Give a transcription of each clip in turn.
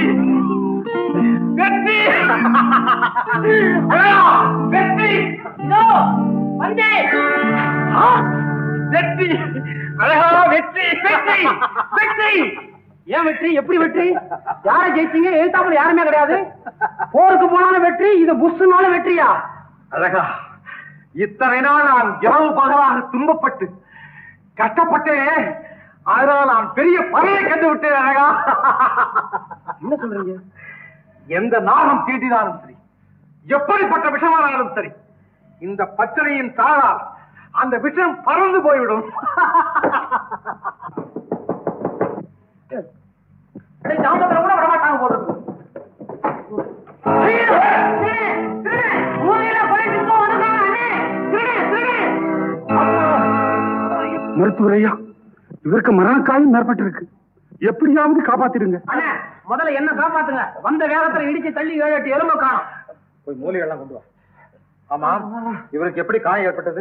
வெற்றி அழகா வெற்றி இதோ வந்தேன் ஆ, வெற்றி அழகா வெற்றி வெற்றி வெற்றி ஏன் வெற்றி எப்படி வெற்றி யாரை ஜெயிச்சீங்க எழுத்தாப்புல யாருமே கிடையாது போருக்கு போனாலும் வெற்றி இது புஷ்னாலும் வெற்றியா அழகா இத்தனை நாள் நான் இரவு பகலாக துன்பப்பட்டு கஷ்டப்பட்டேன் அதனால் நான் பெரிய பலனை கண்டு விட்டேன் அழகா என்ன சொல்றீங்க எந்த நாகம் தீட்டினாலும் சரி எப்படிப்பட்ட விஷமானாலும் சரி இந்த பச்சனையின் தாழால் அந்த விஷம் பறந்து போய்விடும் ஜாமத்துல கூட வரமாட்டாங்க போடுறது மருத்துவரையா இவருக்கு மரணக்காயம் ஏற்பட்டிருக்கு எப்படியாவது காப்பாத்திடுங்க அண்ணே முதல்ல என்ன காப்பாத்துங்க வந்த வேகத்துல இடிச்சு தள்ளி ஏழு எட்டு எலும்ப காணும் போய் மூலிகைலாம் கொண்டு வா ஆமா இவருக்கு எப்படி காயம் ஏற்பட்டது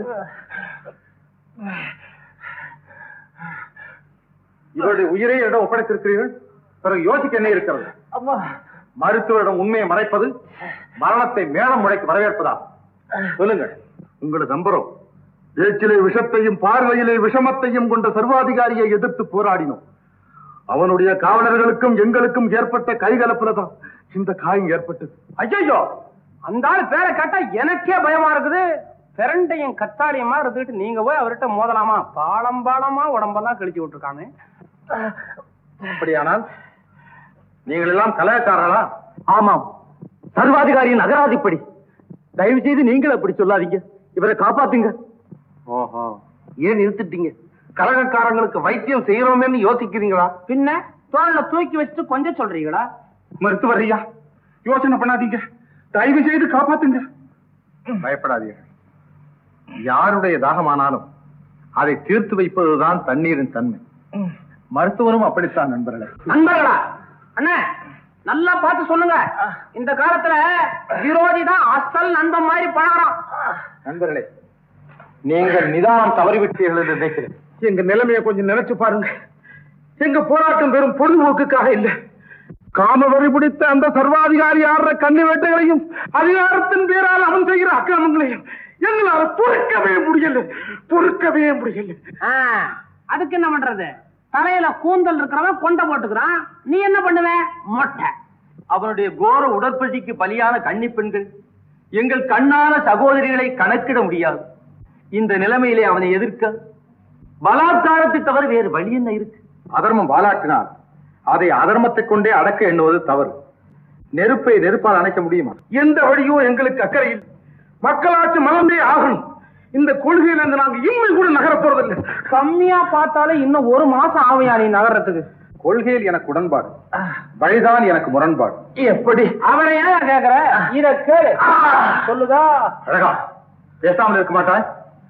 இவருடைய உயிரை இடம் ஒப்படைத்திருக்கிறீர்கள் பிறகு யோசிக்க என்ன இருக்கிறது அம்மா மருத்துவரிடம் உண்மையை மறைப்பது மரணத்தை மேலம் முளைக்கு வரவேற்பதா சொல்லுங்கள் உங்களை நம்புறோம் பேச்சிலே விஷத்தையும் பார்வையிலே விஷமத்தையும் கொண்ட சர்வாதிகாரியை எதிர்த்து போராடினோம் அவனுடைய காவலர்களுக்கும் எங்களுக்கும் ஏற்பட்ட கைகலப்புல தான் இந்த காயம் ஏற்பட்டது ஐயோ அந்த ஆள் பேரை கேட்டா எனக்கே பயமா இருக்குது பிரண்டையும் கத்தாளியமா இருந்துட்டு நீங்க போய் அவர்கிட்ட மோதலாமா பாலம் பாலமா உடம்பெல்லாம் கிழிச்சு விட்டுருக்கானு அப்படியானால் நீங்கள் எல்லாம் கலாச்சாரங்களா ஆமாம் சர்வாதிகாரியின் அகராதிப்படி தயவு செய்து நீங்கள் அப்படி சொல்லாதீங்க இவரை காப்பாத்துங்க ஓஹோ ஏன் நிறுத்திட்டீங்க கலகக்காரங்களுக்கு வைத்தியம் செய்யறோமேன்னு யோசிக்கிறீங்களா பின்ன தோல்ல தூக்கி வச்சுட்டு கொஞ்சம் சொல்றீங்களா மருத்துவர் ஐயா யோசனை பண்ணாதீங்க தயவு செய்து காப்பாத்துங்க பயப்படாதீர்கள் யாருடைய தாகமானாலும் அதை தீர்த்து வைப்பதுதான் தண்ணீரின் தன்மை மருத்துவரும் அப்படித்தான் நண்பர்களே நண்பர்களா அண்ணா நல்லா பார்த்து சொல்லுங்க இந்த காலத்துல விரோதி தான் அசல் நண்பன் மாதிரி பழகிறான் நண்பர்களே நீங்கள் நிதானம் தவறிவிட்டீர்கள் என்று நினைக்கிறேன் எங்க நிலைமையை கொஞ்சம் நினைச்சு பாருங்க எங்க போராட்டம் வெறும் பொழுதுபோக்குக்காக இல்ல காமவரி பிடித்த அந்த சர்வாதிகாரி ஆடுற கண்ணு வேட்டைகளையும் அதிகாரத்தின் பேரால் அவன் செய்கிற அக்கிரமங்களையும் எங்களால பொறுக்கவே முடியல பொறுக்கவே முடியல ஆ, அதுக்கு என்ன பண்றது தலையில கூந்தல் இருக்கிறவன் கொண்ட போட்டுக்கிறான் நீ என்ன பண்ணுவ மொட்டை அவனுடைய கோர உடற்பயிற்சிக்கு பலியான கன்னி பெண்கள் எங்கள் கண்ணான சகோதரிகளை கணக்கிட முடியாது இந்த நிலைமையிலே அவனை எதிர்க்க பலாத்காரத்தை தவிர வேறு வழி என்ன இருக்கு அதர்மம் பாலாட்டினால் அதை அதர்மத்தை கொண்டே அடக்க எண்ணுவது தவறு நெருப்பை நெருப்பால் அணைக்க முடியுமா எந்த வழியும் எங்களுக்கு அக்கறையில் மக்களாட்சி மலர்ந்தே ஆகணும் இந்த கொள்கையில இருந்து நாங்க இம்மை கூட நகர போறதில்லை கம்மியா பார்த்தாலே இன்னும் ஒரு மாசம் ஆவையா நீ நகர்றதுக்கு கொள்கையில் எனக்கு உடன்பாடு வழிதான் எனக்கு முரண்பாடு எப்படி அவனை ஏன் கேக்குற இத கேளு சொல்லுதா அழகா பேசாமல் இருக்க மாட்டாய்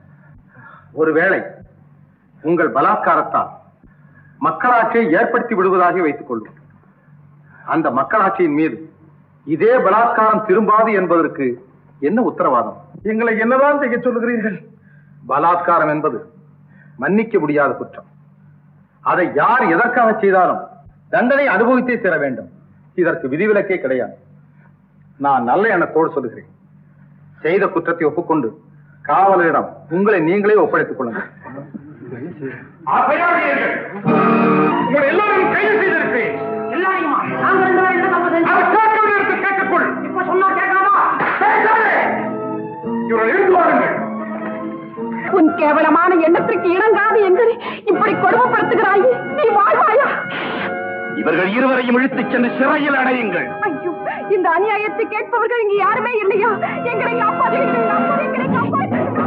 ஒருவேளை உங்கள் பலாத்காரத்தால் மக்களாட்சியை ஏற்படுத்தி விடுவதாக வைத்துக் கொள்வோம் அந்த மக்களாட்சியின் மீது இதே பலாத்காரம் திரும்பாது என்பதற்கு என்ன உத்தரவாதம் எங்களை என்னதான் செய்ய சொல்லுகிறீர்கள் பலாத்காரம் என்பது மன்னிக்க முடியாத குற்றம் அதை யார் எதற்காக செய்தாலும் தண்டனை அனுபவித்தே தர வேண்டும் இதற்கு விதிவிலக்கே கிடையாது நான் நல்ல எண்ணத்தோடு சொல்லுகிறேன் செய்த குற்றத்தை ஒப்புக்கொண்டு காவலரிடம் உங்களை நீங்களே ஒப்படைத்துக் கொள்ளுங்கள் உங்களை எல்லாரும் கைது செய்திருக்கிறேன் எல்லாரையுமா நாங்க ரெண்டு பேரும் என்ன தப்பு செஞ்சோம்? அதை கேட்கவில்லை என்று கேட்டுக்கொள் இப்ப சொன்னா கேட்காதா பேசாதே இவரை எழுந்து வாருங்கள் உன் கேவலமான எண்ணத்திற்கு இணங்காது எங்களை இப்படி கொடுமைப்படுத்துகிறாய் நீ வாழ்வாயா இவர்கள் இருவரையும் இழுத்துச் சென்று சிறையில் அடையுங்கள் ஐயோ இந்த அநியாயத்தை கேட்பவர்கள் இங்கு யாருமே இல்லையா எங்களை காப்பாற்றுங்கள் எங்களை காப்பாற்றுங்கள்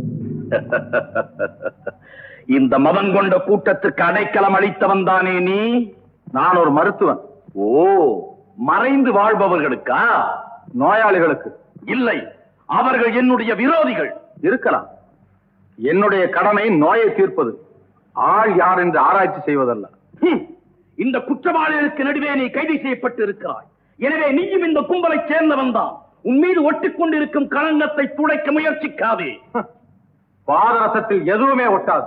இந்த மதம் கொண்ட கூட்டத்திற்கு அடைக்கலம் அளித்தவன் தானே நீ நான் ஒரு மருத்துவன் ஓ மறைந்து வாழ்பவர்களுக்கா நோயாளிகளுக்கு இல்லை அவர்கள் என்னுடைய விரோதிகள் இருக்கலாம் என்னுடைய கடமை நோயை தீர்ப்பது ஆள் யார் என்று ஆராய்ச்சி செய்வதல்ல ஹம், இந்த குற்றவாளிகளுக்கு நடுவே நீ கைது செய்யப்பட்டு இருக்கிறாய் எனவே நீயும் இந்த கும்பலைச் சேர்ந்தவன் தான் உன் மீது ஒட்டிக்கொண்டிருக்கும் களங்கத்தை துடைக்க முயற்சிக்காதே பாதரசத்தில் எதுவுமே ஒட்டாது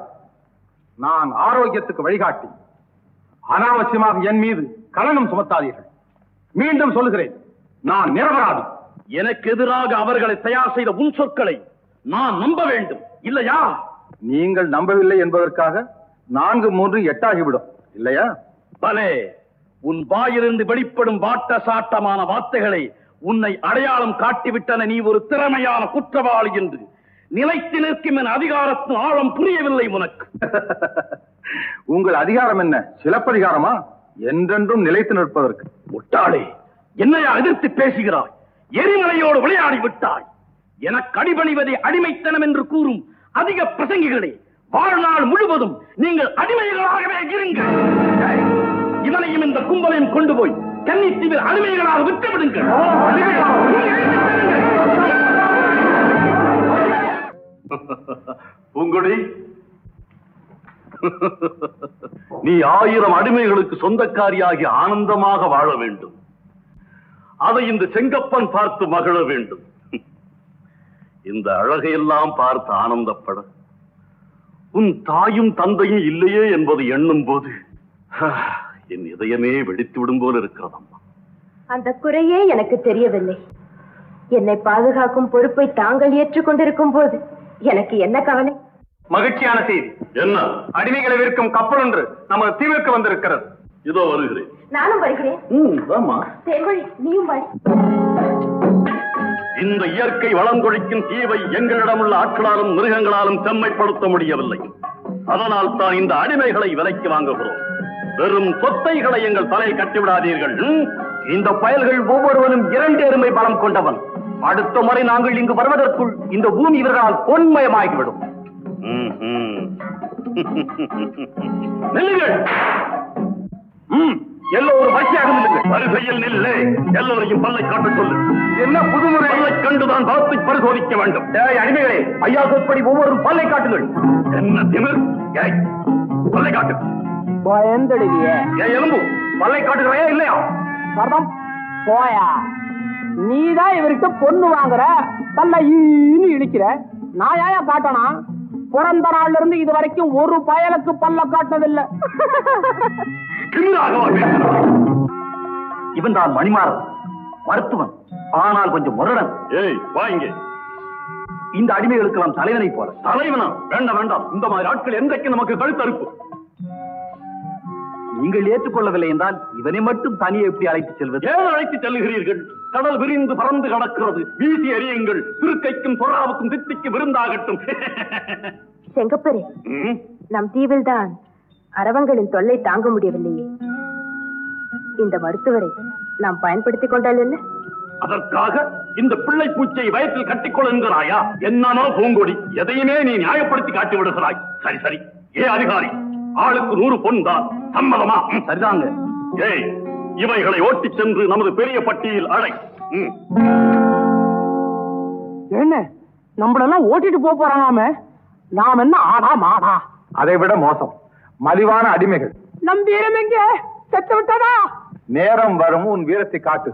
நான் ஆரோக்கியத்துக்கு வழிகாட்டி அனாவசியமாக என் மீது கலனம் சுமத்தாதீர்கள் மீண்டும் சொல்லுகிறேன் நான் நிரபராதி எனக்கு எதிராக அவர்களை தயார் செய்த உன் சொற்களை நான் நம்ப வேண்டும் இல்லையா நீங்கள் நம்பவில்லை என்பதற்காக நான்கு மூன்று எட்டாகிவிடும் இல்லையா பலே உன் வாயிலிருந்து வெளிப்படும் வாட்ட சாட்டமான வார்த்தைகளை உன்னை அடையாளம் காட்டிவிட்டன நீ ஒரு திறமையான குற்றவாளி என்று நிலைத்து நிற்கும் என் அதிகாரத்தின் ஆழம் புரியவில்லை உனக்கு உங்கள் அதிகாரம் என்ன சிலப்பதிகாரமா என்றென்றும் நிலைத்து நிற்பதற்கு முட்டாளே என்னையா எதிர்த்து பேசுகிறாய் எரிமலையோடு விளையாடி விட்டாய் எனக்கு அடிபணிவதை அடிமைத்தனம் என்று கூறும் அதிக பிரசங்கிகளே வாழ்நாள் முழுவதும் நீங்கள் அடிமைகளாகவே இருங்கள் ஏய், இவனையும் இந்த கும்பலையும் கொண்டு போய் கன்னித்தீவில் அடிமைகளாக விட்டு விடுங்கள் பூங்குடி நீ ஆயிரம் அடிமைகளுக்கு சொந்தக்காரியாகி ஆனந்தமாக வாழ வேண்டும் அதை இந்த செங்கப்பன் பார்த்து மகிழ வேண்டும் இந்த அழகையெல்லாம் பார்த்து ஆனந்தப்பட உன் தாயும் தந்தையும் இல்லையே என்பதை எண்ணும் போது என் இதயமே வெடித்து விடும் போல இருக்கிறதம்மா அந்த குறையே எனக்கு தெரியவில்லை என்னை பாதுகாக்கும் பொறுப்பை தாங்கள் ஏற்றுக்கொண்டிருக்கும் போது எனக்கு என்ன கவலை மகிழ்ச்சியான செய்தி என்ன அடிமைகளை விற்கும் கப்பல் ஒன்று நமது தீவிற்கு வந்திருக்கிறது இதோ வருகிறேன் நானும் வருகிறேன் ம், வாம்மா. தேன்மொழி நீயும் வழி இந்த இயற்கை வளம் கொழிக்கும் தீவை எங்களிடமுள்ள ஆட்களாலும் மிருகங்களாலும் செம்மைப்படுத்த முடியவில்லை அதனால் தான் இந்த அடிமைகளை விலைக்கு வாங்குகிறோம் வெறும் சொத்தைகளை எங்கள் தலையை கட்டிவிடாதீர்கள் ம்? இந்த பயல்கள் ஒவ்வொருவனும் இரண்டு எருமை பலம் கொண்டவன் அடுத்த முறை நாங்கள் இங்கு வருவதற்குள் இந்த பூமி இவர்களால் பொன்மயமாகிவிடும் ம், ம். நெல்லுங்கள் ம் எல்லோரும் வரிசையாக நில்லுங்கள். வருகையில் நில்லே எல்லோரையும் பல்லை காட்ட சொல்லு என்ன புதுமுறை பல்லை கண்டுதான் பார்த்து பரிசோதிக்க வேண்டும் ஏய், அடிமைகளே ஐயா சொற்படி ஒவ்வொருவரும் பல்லை காட்டுங்கள் என்ன திமிர் ஏய், பல்லை காட்டு பயந்துடுவிய ஏய், எலும்பு பல்லை காட்டுகிறாயா இல்லையா வரதம் போயா நீதான் இவர்கிட்ட பொண்ணு வாங்குற தள்ள ஈன்னு இழிக்கிற நான் ஏன் காட்டனா பிறந்த நாள்ல இருந்து இது வரைக்கும் ஒரு பயலுக்கு பல்ல காட்டினதில்லை திமிராகவா பேசுகிறாய்? இவன் தான் மணிமாறன் மருத்துவன் ஆனால் கொஞ்சம் முரடன் ஏய் வா இங்கே இந்த அடிமைகளுக்கு நாம் தலைவனை போல தலைவனா வேண்டாம் வேண்டாம் இந்த மாதிரி ஆட்கள் என்றைக்கு நமக்கு கழுத்தறுப்பு நீங்கள் ஏற்றுக்கொள்ளவில்லை என்றால் இவனை மட்டும் தனியே எப்படி அழைத்து செல்வது ஏன் அழைத்து செல்லுகிறீர்கள் கடல் விரிந்து பறந்து கடக்கிறது வீசி எறியுங்கள் திருக்கைக்கும் சொராவுக்கும் தித்திக்கு விருந்தாகட்டும் செங்கப்பரே ம், நம் தீவில்தான் அரவங்களின் தொல்லை தாங்க முடியவில்லையே இந்த மருத்துவரை நாம் பயன்படுத்திக் கொண்டால் என்ன அதற்காக இந்த பிள்ளை பூச்சை வயத்தில் கட்டிக்கொள் என்கிறாயா என்னமோ பூங்கொடி எதையுமே நீ நியாயப்படுத்தி காட்டி விடுகிறாய் சரி சரி ஏ அதிகாரி ஆளுக்கு நூறு பொன் தான் சம்மதமா ம், சரிதாங்க ஏய் இவைகளை ஓட்டிச் சென்று நமது பெரிய பட்டியில் அடை ம். என்ன நம்மளெல்லாம் ஓட்டிட்டு போக போறானாம நாம் என்ன ஆடா மாடா அதை விட மோசம் மலிவான அடிமைகள் நம் வீரம் எங்க செத்து விட்டதா நேரம் வரும் உன் வீரத்தை காட்டு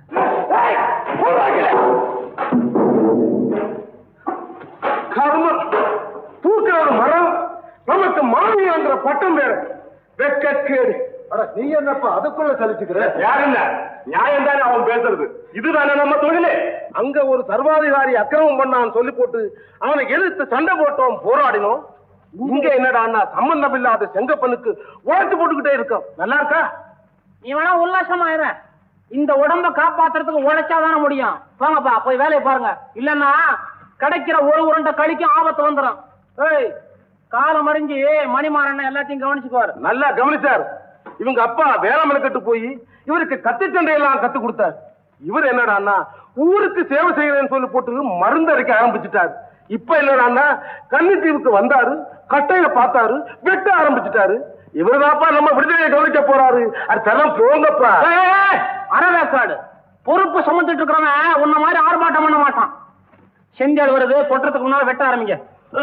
கர்மம் தூக்கிற ஒரு மரம் நமக்கு மாமியாங்கிற பட்டம் வேற வெக்கக்கேடு நீ என்னப்பா அதுக்குள்ள சலிச்சுக்கிற யாருங்க நியாயம் தானே அவன் பேசுறது இதுதானே நம்ம தொழிலே அங்க ஒரு சர்வாதிகாரி அக்கிரமம் பண்ணான்னு சொல்லி போட்டு அவனை எதிர்த்து சண்டை போட்டோம் போராடினோம் இங்க என்னடான்னா சம்பந்தம் இல்லாத செங்கப்பனுக்கு உழைச்சு போட்டுக்கிட்டே இருக்கோம் நல்லா இருக்கா நீ வேணா உல்லாசமா இரு இந்த உடம்ப காப்பாத்துறதுக்கு உழைச்சாதானே முடியும் வாங்கப்பா போய் வேலையை பாருங்க இல்லன்னா கிடைக்கிற ஒரு உருண்டை கழிக்கும் ஆபத்து வந்துடும் ஏய் காலம் மறிஞ்சு மணிமாறன் எல்லாத்தையும் கவனிச்சுக்குவாரு நல்லா கவனிச்சார் இவங்க அப்பா வேளாண்மை கட்டு போய் இவருக்கு கத்தி சண்டையெல்லாம் கத்து கொடுத்தார் இவர் என்னடான்னா ஊருக்கு சேவை செய்யறேன்னு சொல்லி போட்டு மருந்து அரைக்க ஆரம்பிச்சுட்டார் இப்ப என்னடான்னா கன்னித்தீவுக்கு வந்தாரு கட்டையில பார்த்தாரு வெட்ட ஆரம்பிச்சுட்டாரு இவருதாப்பா நம்ம விடுதலையை கவனிக்க போறாரு அதெல்லாம் போங்கப்பா அறவேக்காடு பொறுப்பு சுமந்துட்டு இருக்கிறவன் உன்ன மாதிரி ஆர்ப்பாட்டம் பண்ண மாட்டான் செஞ்சல் வருது கொட்டுறதுக்கு முன்னால வெட்ட ஆரம்பிங்க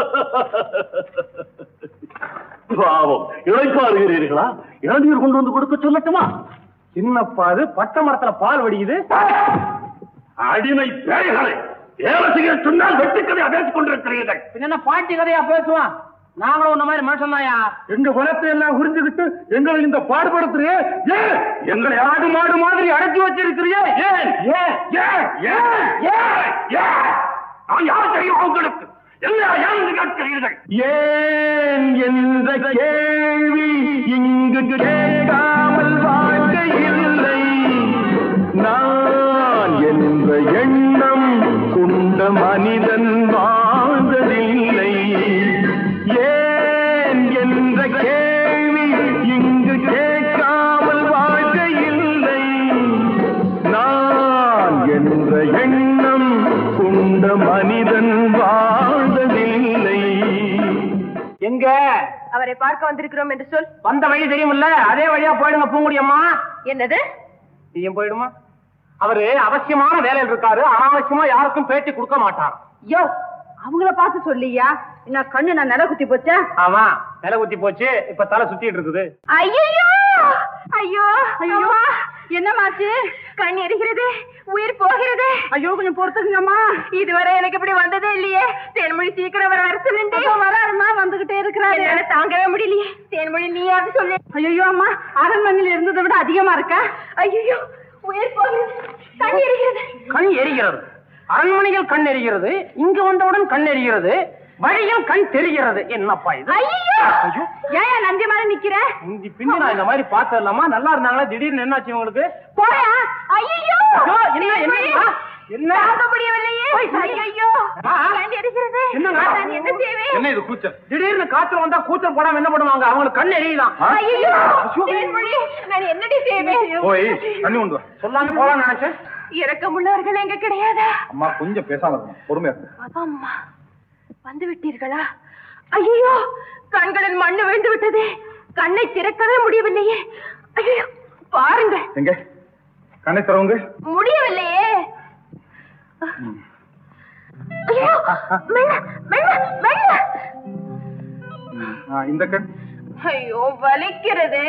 பாவம் இழைப்பாருகிறீர்களா இளநீர் கொண்டு வந்து கொடுக்க சொல்லட்டுமா என்னப்பா அது பட்டை மரத்துல பால் வடியுது அடிமை பேய்களை வேலை செய்ய சொன்னால் வெட்டுக்கதை பேசிக் கொண்டிருக்கிறீர்கள் பின்ன என்ன பாட்டி கதையா பேசுவான் நாங்களும் உன்ன மாதிரி மனுஷன் தான்யா எங்க குலத்தை எல்லாம் உறிஞ்சுக்கிட்டு எங்களை இந்த பாடுபடுத்துறியே ஏன் எங்களை ஆடு மாடு மாதிரி அடைச்சி வச்சிருக்கிறியே ஏன் ஏன் ஏன் ஏன் ஏன் ஏன் நான் யார் தெரியும் உங்களுக்கு என்ன ஏன் கேட்கிறீர்கள் ஏன் என்ற கேள்வி இங்கு கேட்காமல் வாழ்க்கை இல்லை நான் என்ற எண்ணம் கொண்ட மனிதன் வாழ்ந்ததில்லை ஏன் என்ற கேள்வி இங்கு கேட்காமல் வாழ்க்கை இல்லை நான் என்ற எண்ணம் கொண்ட மனிதன் வாழ்ந்ததில்லை எங்க அவரை பார்க்க வந்திருக்கிறோம் என்று சொல் வந்த வழி தெரியுமில்ல அதே வழியா போயிடுங்க பூங்குடி அம்மா என்னது நீயும் போயிடுமா அவரு அவசியமான வேலையில் இருக்காரு அனாவசியமா யாருக்கும் பேட்டி கொடுக்க மாட்டார் யோ அவங்கள பார்த்து சொல்லியா என்ன கண்ணு நான் நில குத்தி போச்சா ஆமா நில குத்தி போச்சு இப்ப தலை சுத்திட்டு இருக்குது ஐயோ ஐயோ ஐயோ என்னமாச்சு கண் எரிகிறது உயிர் போகிறது ஐயோ கொஞ்சம் பொறுத்துக்குங்கம்மா இதுவரை எனக்கு இப்படி வந்ததே இல்லையே தேன்மொழி சீக்கிரம் வர வர சொல்லுங்க வராருமா வந்துகிட்டே இருக்கிறாரு என்னால தாங்கவே முடியலையே தேன்மொழி நீயாவது சொல்லு ஐயோ அம்மா அரண்மனையில இருந்ததை விட அதிகமா இருக்கா ஐயோ உயிர் போகிறது கண் எரிகிறது கண் எரிகிறது அரண்மனையில் கண் எரிகிறது இங்க வந்தவுடன் கண் எரிகிறது வழியில் கண் தெரிகிறது என்னப்பா இது ஐயோ ஏன் நந்தி மாதிரி நிக்கிற முந்தி பிந்தி நான் இந்த மாதிரி பார்த்தது இல்லாமா நல்லா இருந்தாங்களா திடீர்னு என்னாச்சு உங்களுக்கு போயா ஐயோ ஐயோ, என்ன என்ன என்ன தாங்க முடியவில்லையே ஐயோ ஆ, ஆ. கண் எரிகிறது என்னங்க? நான் என்ன செய்வேன் என்ன இது கூச்சல் திடீர்னு காய்ச்சல் வந்தா கூச்சல் போடாம என்ன பண்ணுவாங்க அவங்களுக்கு கண் எரியுதான் ஐயோ தேன்மொழி நான் என்னடி செய்வேன் போய் தண்ணி கொண்டு வா சொல்லாம போலாம்னு நினைச்சேன் இறக்கமுள்ளவர்கள் எங்க கிடையாதா அம்மா கொஞ்சம் பேசாம இருக்கணும் பொறுமையா இருக்கணும் அம்மா வந்து விட்டீர்களா ஐயோ கண்களில் மண்ணு விழுந்து விட்டதே கண்ணை திறக்கவே முடியவில்லையே ஐயோ பாருங்க எங்க கண்ணை திறவுங்க முடியவில்லையே ஐயோ மெல்ல மெல்ல மெல்ல ஆ, இந்த கண் ஐயோ வலிக்கிறது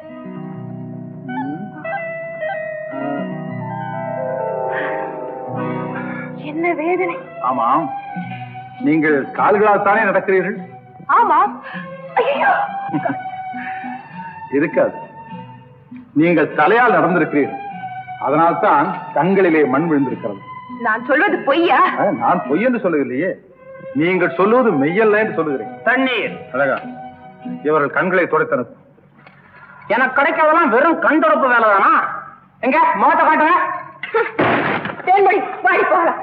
என்ன வேதனை ஆமாம் நீங்கள் கால்களால் தானே நடக்கிறீர்கள் ஆமா ஐயோ இருக்காது நீங்கள் தலையால் நடந்திருக்கிறீர்கள் அதனால்தான் கண்களிலே மண் விழுந்திருக்கிறது நான் சொல்வது பொய்யா ஆ, நான் பொய் என்று சொல்லவில்லையே நீங்கள் சொல்லுவது மெய்யல்ல என்று சொல்லுகிறேன் தண்ணீர் அழகா இவர்கள் கண்களை துடைத்தனர் எனக்கு கிடைக்காதெல்லாம் வெறும் கண் தொடப்பு வேலை தானா எங்க முகத்தை காட்டுங்க தேன்மொழி வாடி போகலாம்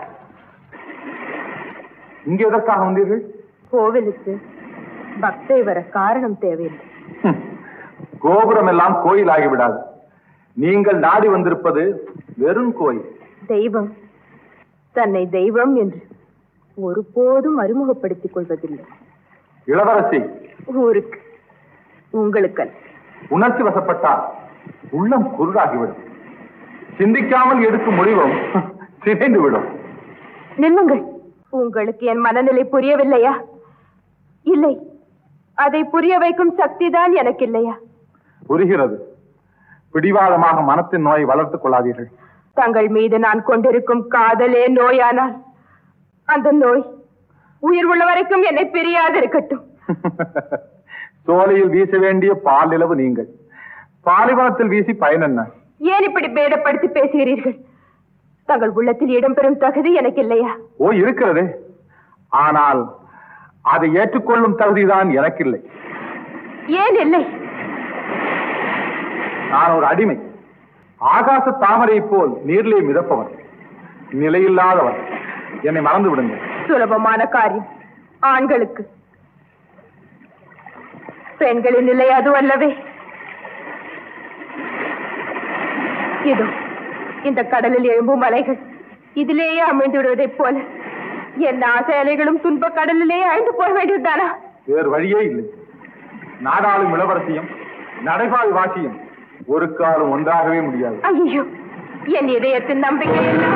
இங்கே எதற்காக வந்தீர்கள் கோவிலுக்கு பக்தை வர காரணம் தேவையில்லை ஹம். கோபுரம் எல்லாம் கோயில் ஆகிவிடாது நீங்கள் நாடி வந்திருப்பது வெறும் கோயில் தெய்வம் தன்னை தெய்வம் என்று ஒருபோதும் அறிமுகப்படுத்திக் கொள்வதில்லை இளவரசி ஊருக்கு உங்களுக்கல்ல உணர்ச்சி வசப்பட்டால் உள்ளம் குருடாகிவிடும் சிந்திக்காமல் எடுக்கும் முடிவும் சிதைந்து விடும் நில்லுங்கள் உங்களுக்கு என் மனநிலை புரியவில்லையா இல்லை அதை புரிய வைக்கும் சக்திதான் எனக்கு இல்லையா புரிகிறது பிடிவாதமாக மனத்தின் நோயை வளர்த்துக் கொள்ளாதீர்கள் தங்கள் மீது நான் கொண்டிருக்கும் காதலே நோயானால் அந்த நோய் உயிர் உள்ள வரைக்கும் என்னை பிரியாது இருக்கட்டும் சோலையில் வீச வேண்டிய பால் நிலவு நீங்கள் பாலைவனத்தில் வீசி பயன் என்ன ஏன் இப்படி பேதப்படுத்தி பேசுகிறீர்கள் தங்கள் உள்ளத்தில் இடம்பெறும் தகுதி எனக்கு இல்லையா ஓ இருக்கிறது ஆனால் அதை ஏற்றுக்கொள்ளும் தகுதிதான் எனக்கில்லை ஏன் இல்லை நான் ஒரு அடிமை ஆகாச தாமரை போல் நீரிலே மிதப்பவன் நிலையில்லாதவன் என்னை மறந்து விடுங்கள் சுலபமான காரியம் ஆண்களுக்கு பெண்களின் நிலை அது அல்லவே இதோ இந்த கடலில் எழும்பும் அலைகள் இதிலேயே அமைந்து விடுவதைப் போல என் ஆசை அலைகளும் துன்ப கடலிலேயே அழிந்து போக வேண்டியதுதானா வேறு வழியே இல்லை நாடாளும் இளவரசியும் நடைபால் வாசியும் ஒரு காலம் ஒன்றாகவே முடியாது ஐயோ என் இதயத்தின் நம்பிக்கை எல்லாம்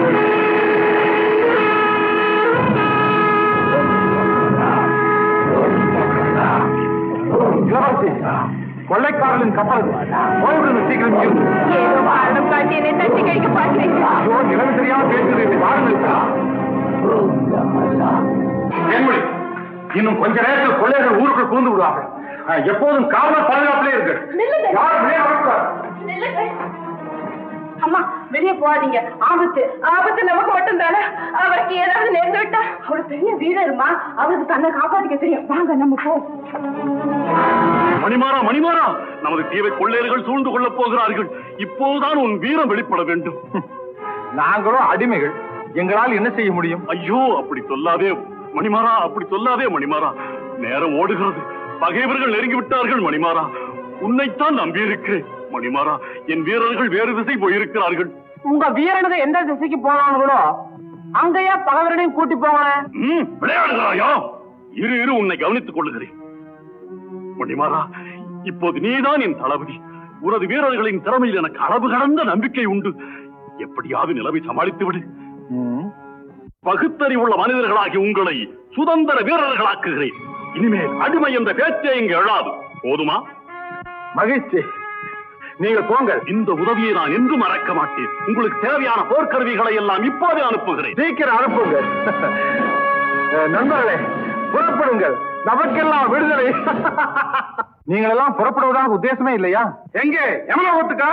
இளவரசி கொள்ளைக்காரர்களின் கப்பல் ஓய்விடுங்க சீக்கிரம் இங்கிருந்து. ஏதோ காரணம் காட்டி என்னை தட்டி கழிக்க பார்க்கிறீர்கள் ஐயோ நிலைமை தெரியாமல் பேசுகிறீர்கள் வாருங்கள் தேன்மொழி இன்னும் கொஞ்ச நேரத்தில் கொள்ளையர்கள் ஊருக்குள் புகுந்து விடுவாங்க அஹ், எப்போதும் காவல் பாதுகாப்பிலே இருக்கு யாரும் வெளியே வரக்கூடாது அம்மா வெளியே போகாதீங்க ஆபத்து ஆபத்து நமக்கு மட்டும் தானே அவருக்கு ஏதாவது நேர்ந்து விட்டா அவர் பெரிய வீரருமா அவருக்கு தன்னை காப்பாத்திக்க தெரியும் வாங்க நம்ம போ மணிமாறா மணிமாறா நமது தீவை கொள்ளையர்கள் சூழ்ந்து கொள்ளப் போகிறார்கள் இப்போதுதான் உன் வீரம் வெளிப்பட வேண்டும் நாங்களும் அடிமைகள் எங்களால் என்ன செய்ய முடியும் ஐயோ அப்படி சொல்லாதே மணிமாறா அப்படி சொல்லாதே மணிமாறா நேரம் ஓடுகிறது பகைவர்கள் நெருங்கி விட்டார்கள் மணிமாறா உன்னைத்தான் நம்பியிருக்கிறேன் மணிமாறா என் வீரர்கள் வேறு திசை போயிருக்கிறார்கள் உங்க வீரனுக்கு எந்த திசைக்கு போனாங்களோ அங்கேயே பகவரனையும் கூட்டி போங்களேன் ம், விளையாடுகிறாயா இரு இரு உன்னை கவனித்துக் கொள்ளுகிறேன் மணிமாறா இப்போது நீதான் என் தளபதி உனது வீரர்களின் திறமையில் எனக்கு அளவு கடந்த நம்பிக்கை உண்டு எப்படியாவது நிலைமை சமாளித்து விடு பகுத்தறிவுள்ள மனிதர்களாகி உங்களை சுதந்திர வீரர்களாக்குகிறேன் இனிமேல் அடிமை என்ற பேச்சே இங்கு எழாது போதுமா மகிழ்ச்சி நீங்க போங்க இந்த உதவியை நான் என்றும் மறக்க மாட்டேன் உங்களுக்கு தேவையான போர்க்கருவிகளை எல்லாம் இப்போதே அனுப்புகிறேன் சீக்கிரம் அனுப்புங்க அஹ், நண்பர்களே புறப்படுங்கள் நமக்கெல்லாம் விடுதலை நீங்கள் எல்லாம் புறப்படுவதாக உத்தேசமே இல்லையா எங்கே எமலோகத்துக்கா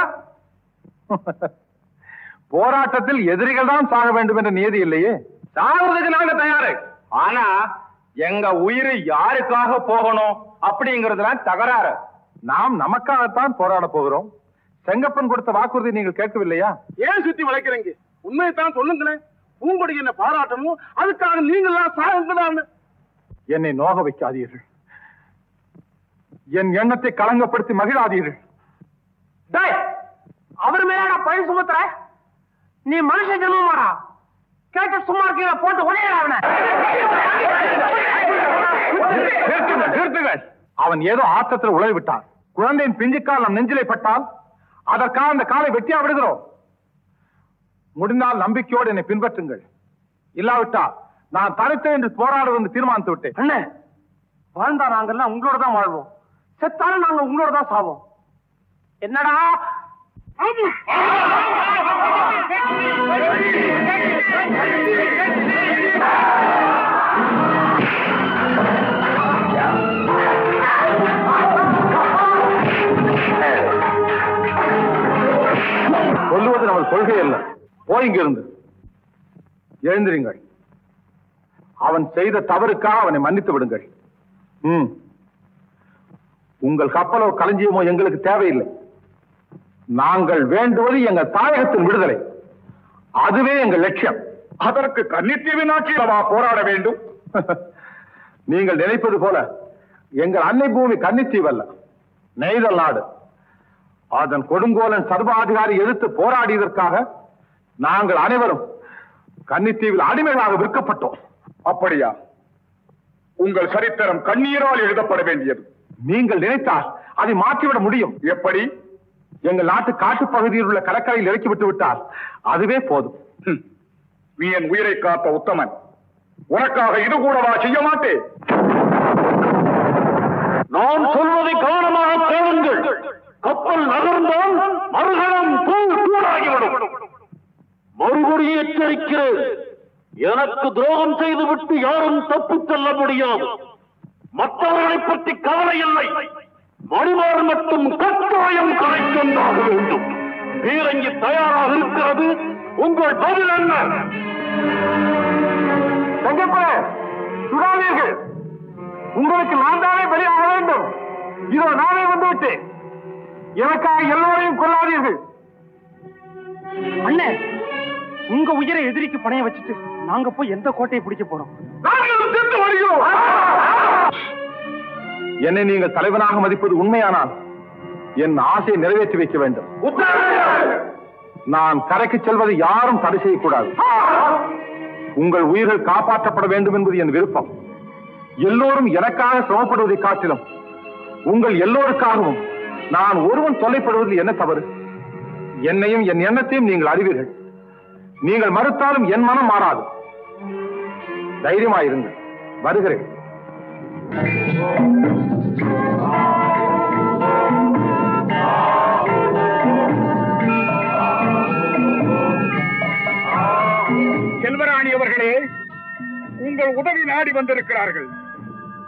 போராட்டத்தில் எதிரிகள் தான் சாக வேண்டும் என்ற நியதி இல்லையே சாகிறதுக்கு நாங்க தயாரு ஆனா எங்க உயிர் யாருக்காக போகணும் அப்படிங்கறதுலாம் தகராறு நாம் நமக்காகத்தான் போராட போகிறோம் செங்கப்பன் கொடுத்த வாக்குறுதி நீங்கள் கேட்கவில்லையா ஏன் சுத்தி வளைக்கிறீங்க உண்மையை தான் சொல்லுங்களேன் பூங்கொடி என்ன பாராட்டணும் அதுக்காக நீங்களாம் சாகுங்களான்னு என்னை நோக வைக்காதீர்கள் என் எண்ணத்தை களங்கப்படுத்தி மகிழாதீர்கள் டேய் அவர் மேல பழி சுமத்துற நீ மனுஷ ஜென்மமாடா கேட்டு சும்மா இருக்கீங்க போட்டு உடையல அவனை நிறுத்துங்கள், நிறுத்துங்கள். அவன் ஏதோ ஆத்தத்தில் உழவி விட்டான் குழந்தையின் பிஞ்சுக்கால் நம் நெஞ்சிலை பட்டால் அதற்காக அந்த காலை வெட்டியா விடுகிறோம் முடிந்தால் நம்பிக்கையோடு என்னை பின்பற்றுங்கள் இல்லாவிட்டால் நான் தனித்தேன் என்று போராடுவது என்று தீர்மானித்து விட்டேன் அண்ணே வாழ்ந்தா நாங்கெல்லாம் உங்களோட தான் வாழ்வோம் செத்தாலும் நாங்க உங்களோட தான் சாவோம் என்னடா சொல்லுவது நமது கொள்கை அல்ல போய் இங்கிருந்து எழுந்திருங்கள் அவன் செய்த தவறுக்காக அவனை மன்னித்து விடுங்கள் ம். உங்கள் கப்பலோ களஞ்சியமோ எங்களுக்கு தேவையில்லை நாங்கள் வேண்டுவது எங்கள் தாயகத்தின் விடுதலை அதுவே எங்கள் லட்சியம் அதற்கு கன்னித்தீவின் ஆட்சியமா போராட வேண்டும் நீங்கள் நினைப்பது போல எங்கள் அன்னை பூமி கன்னித்தீவு அல்ல நெய்தல் நாடு அதன் கொடுங்கோலன் சர்வாதிகாரி எதிர்த்து போராடியதற்காக நாங்கள் அனைவரும் கன்னித்தீவில் அடிமைகளாக விற்கப்பட்டோம் அப்படியா உங்கள் சரித்திரம் கண்ணீரால் எழுதப்பட வேண்டியது நீங்கள் நினைத்தால் அதை மாற்றிவிட முடியும் எப்படி எங்கள் நாட்டு காட்டுப் பகுதியில் உள்ள கடற்கரையில் இறக்கி விட்டு விட்டால் அதுவே போதும் நீ என் உயிரை காத்த உத்தமன் உனக்காக இது கூடவா செய்ய மாட்டேன் நான் சொல்வதை கவனமாக கேளுங்கள் கப்பல் நகர்ந்தால் மறுகணம் தூள் தூளாகிவிடும் மறுபடியும் எச்சரிக்கிறேன் எனக்கு துரோகம் செய்துவிட்டு யாரும் தப்பிச் செல்ல முடியாது மற்றவர்களை பற்றி கவலை இல்லை மணிமார் மட்டும் கட்டாயம் கலைக்கொண்டாக வேண்டும் பீரங்கி தயாராக இருக்கிறது உங்கள் பதில் என்ன தங்கப்பன் சுடாதீர்கள் உங்களுக்கு நான் தானே பலியாக வேண்டும் இதோ நானே வந்து விட்டேன் எனக்காக எல்லோரையும் கொள்ளாதீர்கள் அண்ணே உங்க உயிரை எதிரிக்கு பணைய வச்சுட்டு நாங்க போய் எந்த கோட்டையை பிடிக்க போறோம் நாங்களும் சென்று வருகிறோம் என்னை நீங்கள் தலைவனாக மதிப்பது உண்மையானால் என் ஆசையை நிறைவேற்றி வைக்க வேண்டும் நான் கரைக்கு செல்வதை யாரும் தடை செய்யக்கூடாது உங்கள் உயிர்கள் காப்பாற்றப்பட வேண்டும் என்பது என் விருப்பம் எல்லோரும் எனக்காக சிரமப்படுவதை காட்டிலும் உங்கள் எல்லோருக்காகவும் நான் ஒருவன் தொல்லைப்படுவதில் என்ன தவறு என்னையும் என் எண்ணத்தையும் நீங்கள் அறிவீர்கள் நீங்கள் மறுத்தாலும் என் மனம் மாறாது தைரியமாயிருங்கள் வருகிறேன் செல்வராணி அவர்களே உங்கள் உதவி நாடி வந்திருக்கிறார்கள்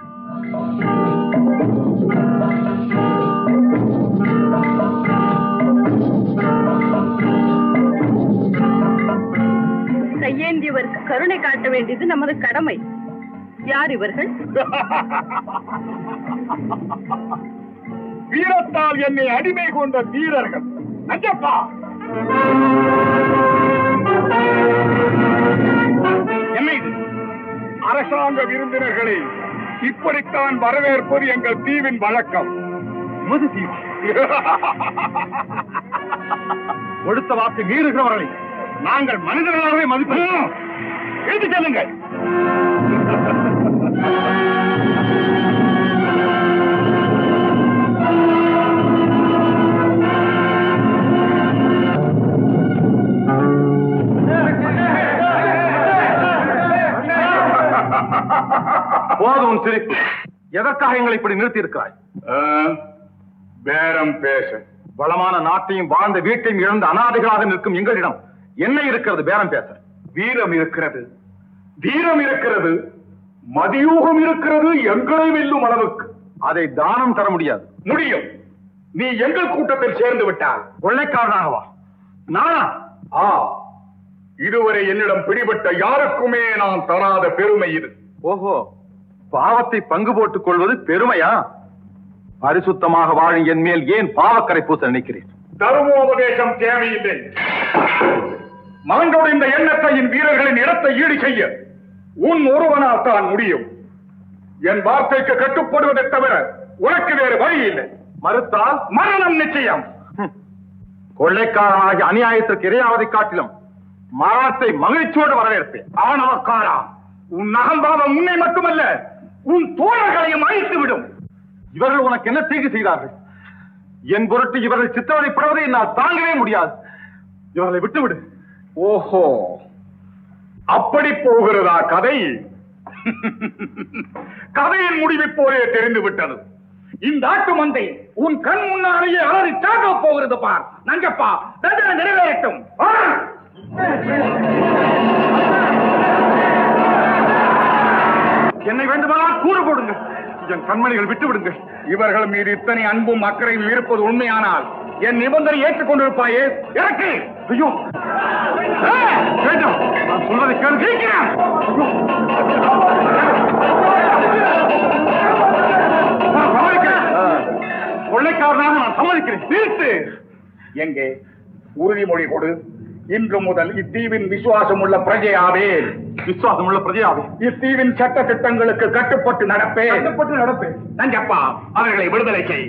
கருணை காட்ட வேண்டியது நமது கடமை யார் இவர்கள் வீரத்தால் என்னை அடிமை கொண்ட வீரர்கள் நஞ்சப்பா என்ன இது அரசாங்க விருந்தினர்களை இப்படித்தான் வரவேற்பது எங்கள் தீவின் வழக்கம் முது தீவு கொடுத்த வாக்கு மீறுகிறவர்களை நாங்கள் மனிதர்களாகவே மதிப்போம் எழுதி செல்லுங்கள் போதும் சிரிப்பு எதற்காக எங்களை இப்படி நிறுத்தி இருக்கிறாய் பேரம் பேச வளமான நாட்டையும் வாழ்ந்த வீட்டையும் இழந்த அனாதைகளாக நிற்கும் எங்களிடம் என்ன இருக்கிறது பேரம் பேச வீரம் இருக்கிறது தீரம் இருக்கிறது மதியூகம் இருக்கிறது எங்களை வெல்லும் அளவுக்கு அதை தானம் தர முடியாது முடியும் நீ எங்கள் கூட்டத்தில் சேர்ந்து விட்டால் கொள்ளைக்காரனாகவா நானா ஆ இதுவரை என்னிடம் பிடிபட்ட யாருக்குமே நான் தராத பெருமை இது ஓஹோ பாவத்தை பங்கு போட்டுக் கொள்வது பெருமையா பரிசுத்தமாக வாழும் என் மேல் ஏன் பாவக்கரை பூச நினைக்கிறேன் தர்மோபதேசம் தேவையில்லை மகன்களோட எண்ணத்தையின் வீரர்களின் இடத்தை ஈடு செய்ய உன் ஒருவனால் தான் முடியும் என் வார்த்தைக்கு கட்டுப்படுவதை தவிர உனக்கு வேறு வழி இல்லை மறுத்தால் மரணம் நிச்சயம் ஹம், கொள்ளைக்காரனாகி அநியாயத்திற்கு இரையாவதை காட்டிலும் மரணத்தை மகிழ்ச்சியோடு வரவேற்பேன் ஆணவக்காரா உன் அகம்பாவம் உன்னை மட்டுமல்ல உன் தோழர்களையும் அழித்து விடும் இவர்கள் உனக்கு என்ன தீங்கு செய்தார்கள் என் பொருட்டு இவர்கள் சித்தவதைப்படுவதை என்னால் தாங்கவே முடியாது இவர்களை விட்டுவிடு ஓஹோ அப்படி போகிறதா கதை கதையின் முடிவு போலே தெரிந்து விட்டது இந்த ஆட்டு மந்தை உன் கண் முன்னாலேயே அலறி சாக போகிறது பார் நங்கப்பா தண்டனை நிறைவேறட்டும் ஆ! என்னை வேண்டுமானால் கூறு போடுங்கள் என் கண்மணிகள் விட்டு விடுங்கள் இவர்கள் மீது இத்தனை அன்பும் அக்கறையும் இருப்பது உண்மையானால் என் நிபந்தனை ஏற்றுக்கொண்டிருப்பாயே எனக்கு ஐயோ ஆ! வேண்டாம் நான் சொல்வதை கேள் சீக்கிரம்! நான் சம்மதிக்கிறேன். கொள்ளைக்காரனாக நான் சம்மதிக்கிறேன் நிறுத்து எங்கே உறுதிமொழி கொடு இன்று முதல் இத்தீவின் விசுவாசம் உள்ள பிரஜையாவேன் விசுவாசம் உள்ள பிரஜையாவே இத்தீவின் சட்ட திட்டங்களுக்கு கட்டுப்பட்டு நடப்பேன் கட்டுப்பட்டு நடப்பேன் நஞ்சப்பா அவர்களை விடுதலை செய்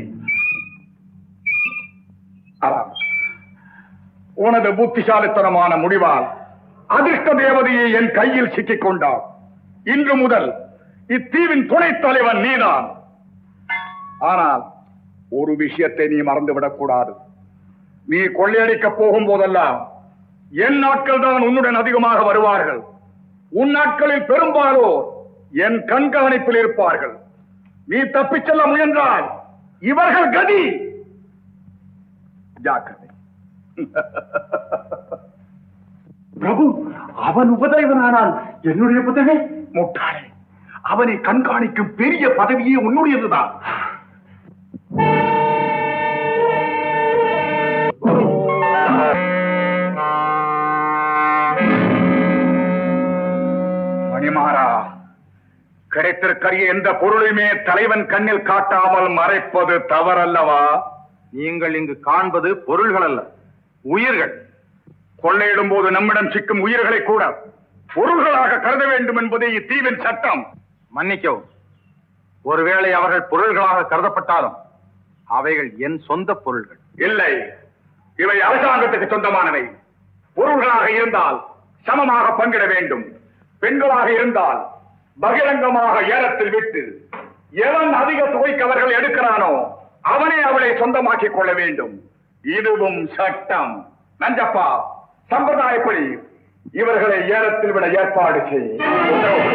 ஆமாம். உனது புத்திசாலித்தனமான முடிவால் அதிர்ஷ்ட தேவதையை என் கையில் சிக்கிக் கொண்டார் இன்று முதல் இத்தீவின் துணைத் தலைவன் நீதான் ஆனால் ஒரு விஷயத்தை நீ மறந்துவிடக் கூடாது நீ கொள்ளையடிக்கப் போகும் போதெல்லாம் என் நாட்கள் தான் உன்னுடன் அதிகமாக வருவார்கள் உன் நாட்களில் பெரும்பாலோர் என் கண்காணிப்பில் இருப்பார்கள் நீ தப்பிச் செல்ல முயன்றால் இவர்கள் கதி ஜாக்கிரதை பிரபு அவன் உபதேவனானால் என்னுடைய பதவி முட்டாளே அவனை கண்காணிக்கும் பெரிய பதவியே உன்னுடையதுதான் மணிமாறா கிடைத்திருக்கிற எந்த பொருளையுமே தலைவன் கண்ணில் காட்டாமல் மறைப்பது தவறல்லவா நீங்கள் இங்கு காண்பது பொருள்கள் அல்ல உயிர்கள் கொள்ளையிடும் போது நம்மிடம் சிக்கும் உயிர்களை கூட பொருள்களாக கருத வேண்டும் என்பதே இத்தீவின் சட்டம் மன்னிக்கவும் ஒருவேளை அவர்கள் பொருள்களாக கருதப்பட்டாலும் அவைகள் என் சொந்த பொருள்கள் இல்லை இவை அரசாங்கத்துக்கு சொந்தமானவை பொருள்களாக இருந்தால் சமமாக பங்கிட வேண்டும் பெண்களாக இருந்தால் பகிரங்கமாக ஏலத்தில் விட்டு எவன் அதிக தொகைக்கு அவர்கள் எடுக்கிறானோ அவனே அவளை சொந்தமாக்கிக் கொள்ள வேண்டும் இதுவும் சட்டம் நஞ்சப்பா சம்பிரதாயப்படி இவர்களை ஏலத்தில் விட ஏற்பாடு செய் உத்தரவு.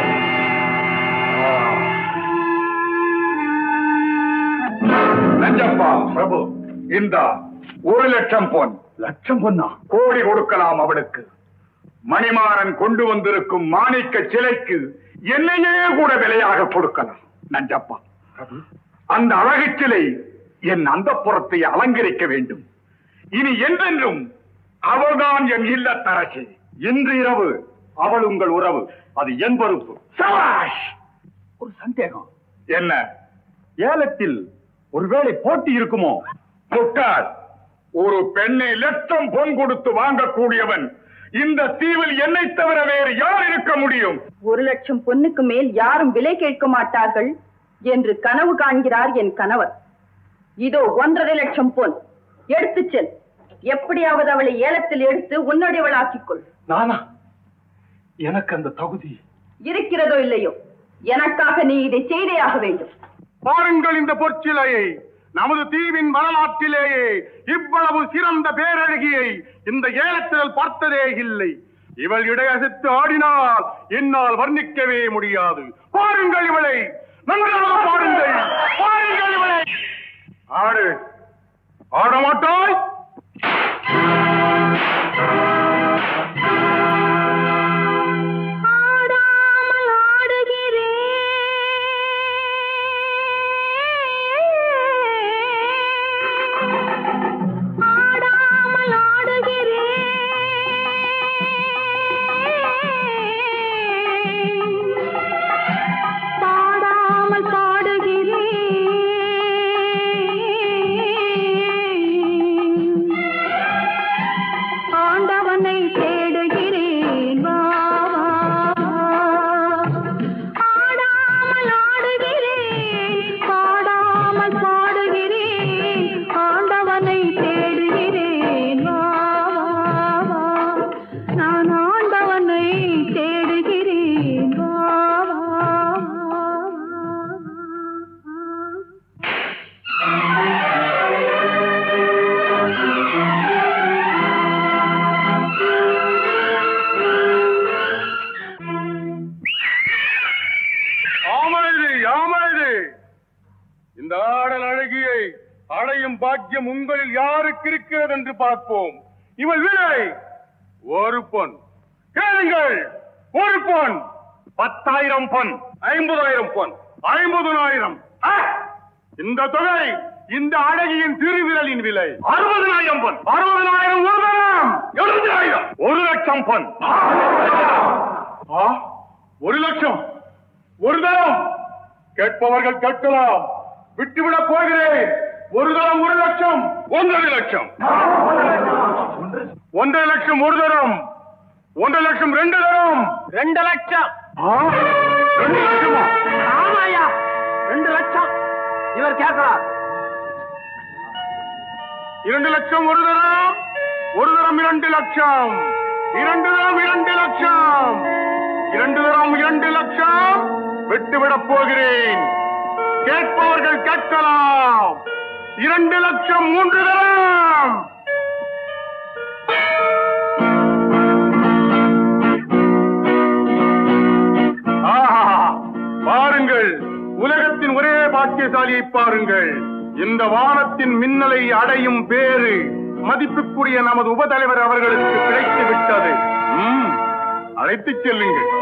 நஞ்சப்பா பிரபு இந்த ஒரு லட்சம் பொன் லட்சம் பொன்னா கோடி கொடுக்கலாம் அவளுக்கு மணிமாறன் கொண்டு வந்திருக்கும் மாணிக்க சிலைக்கு என்னையே கூட விலையாக கொடுக்கலாம் நஞ்சப்பா அந்த அழகு சிலை என் அந்த அலங்கரிக்க வேண்டும் இனி என்றென்றும் அவள்தான் என் இல்லத்தரசி இன்று இரவு அவள் உங்கள் உறவு அது என் பொறுப்பு சபாஷ் ஒரு சந்தேகம் என்ன ஏலத்தில் ஒருவேளை போட்டி இருக்குமோ முட்டாள் ஒரு பெண்ணை லட்சம் பொன் கொடுத்து வாங்கக்கூடியவன் இந்த தீவில் என்னை தவிர வேறு யார் இருக்க முடியும் ஒரு லட்சம் பொண்ணுக்கு மேல் யாரும் விலை கேட்க மாட்டார்கள் என்று கனவு காண்கிறார் என் கணவர் இதோ ஒன்றரை லட்சம் பொன் எடுத்துச் செல் எப்படியாவது அவளை ஏலத்தில் எடுத்து உன்னுடையவளாக்கிக் கொள் நானா எனக்கு அந்த தகுதி இருக்கிறதோ இல்லையோ எனக்காக நீ இதை செய்தே ஆக வேண்டும் பாருங்கள் இந்த பொற்சிலையை நமது தீவின் வரலாற்றிலேயே இவ்வளவு சிறந்த பேரழகியை இந்த ஏலத்தில் பார்த்ததே இல்லை இவள் இடையசைத்து ஆடினால் என்னால் வர்ணிக்கவே முடியாது பாருங்கள் இவளை நன்றாக பாருங்கள் பாருங்கள் இவளை ஆடு ஆட மாட்டாய் ஆடாமல் ஆடுகிறேன் ஆடாமல் ஆடுகிறேன் பாடாமல் பாடுகிறேன் ஆண்டவனை தேடுகிறேன் வா, வா, வா. ஆடாமல் ஆடுகிறேன் பாடாமல் பாடுகிறேன் ஆண்டவனை தேடுகிறேன் வா, வா, வா. நான் ஆண்டவனை தேடுகிறேன் வா, வா, வா, வா. ஆமைது ஆமைது இந்த ஆடல் அழகியை அடையும் பாக்கியம் உங்களில் யாருக்கு இருக்கிறது என்று பார்ப்போம் இவள் விலை ஒரு பொன் கேளுங்கள் ஒரு பொன் பத்தாயிரம் பொன் ஐம்பதாயிரம் பொன் ஐம்பதனாயிரம் ஆ! இந்த தொகை இந்த அழகியின் திருவிரலின் விலை அறுபதனாயிரம் பொன் அறுபதனாயிரம் ஒரு தரம் எழுபதாயிரம் ஒரு லட்சம் பொன் ஆ! ஒரு லட்சம் ஒரு தரம் கேட்பவர்கள் கேட்கலாம் விட்டுவிடப் போகிறேன் ஒரு தரம் ஒரு லட்சம் ஒன்றரை லட்சம் ஒன்றரை லட்சம் ஒரு தரம் ஒன்றரை லட்சம் ரெண்டு தரம் ரெண்டு லட்சம் ஆ? ரெண்டு லட்சமா ஆமாயா ரெண்டு லட்சம் இவர் கேட்கிறார் இரண்டு லட்சம் ஒரு தரம் ஒரு தரம் இரண்டு லட்சம் இரண்டு தரம் இரண்டு லட்சம் இரண்டு தரம் இரண்டு லட்சம் விட்டுவிடப் போகிறேன் கேட்பவர்கள் கேட்கலாம் இரண்டு லட்சம் மூன்று தரம் ஆஹா பாருங்கள் உலகத்தின் ஒரே பாக்கியசாலியை பாருங்கள் இந்த வானத்தின் மின்னலை அடையும் பேரு மதிப்புக்குரிய நமது உபதலைவர் அவர்களுக்கு கிடைத்து விட்டது ம், அழைத்துச் செல்லுங்கள்